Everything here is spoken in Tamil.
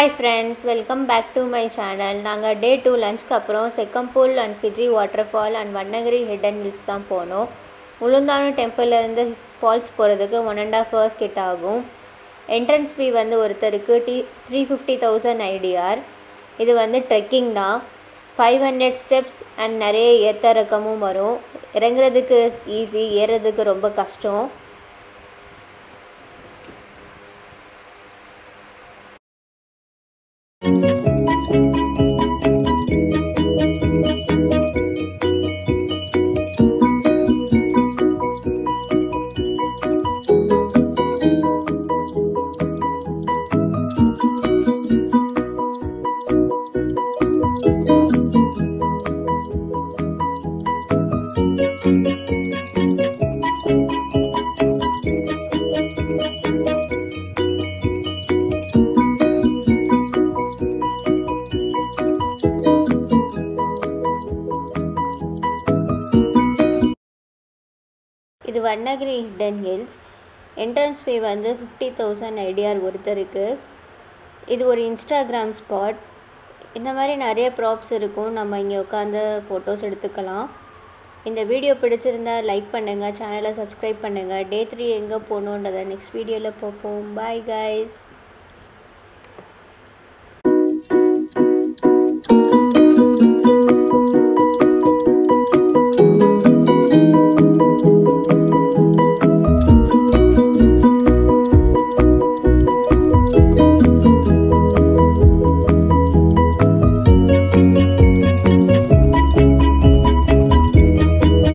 hi friends welcome back to my channel நாங்கள் டே டூ லஞ்ச்க்கு அப்புறம் செக்கம்பூல் அண்ட் ஃபிஜி waterfall and Vannagiri hidden hills தான் போனோம் உளுந்தானம் டெம்பிள்லேருந்து ஃபால்ஸ் போகிறதுக்கு ஒன் அண்ட் ஆஃப் ஹவர்ஸ் கிட்ட ஆகும் என்ட்ரன்ஸ் ஃபீ வந்து ஒருத்தருக்கு டி த்ரீ ஃபிஃப்டி தௌசண்ட் ஐடிஆர் இது வந்து ட்ரெக்கிங் தான் ஃபைவ் ஹண்ட்ரட் ஸ்டெப்ஸ் அண்ட் நிறைய ஏற்ற இறக்கமும் வரும் இறங்குறதுக்கு ஈஸி ஏறுறதுக்கு ரொம்ப கஷ்டம் இது Vannagiri hidden hills entrance fee வந்து ஃபிஃப்டி தௌசண்ட் ஐடிஆர் ஒருத்தருக்கு இது ஒரு இன்ஸ்டாகிராம் ஸ்பாட் இந்த மாதிரி நிறைய ப்ராப்ஸ் இருக்கும் நம்ம இங்கே உட்காந்து ஃபோட்டோஸ் எடுத்துக்கலாம் இந்த வீடியோ பிடிச்சிருந்தா லைக் பண்ணுங்கள் சேனலை சப்ஸ்கிரைப் பண்ணுங்கள் டே த்ரீ எங்கே போகணுன்றதை நெக்ஸ்ட் வீடியோவில் பார்ப்போம் பாய் கைஸ்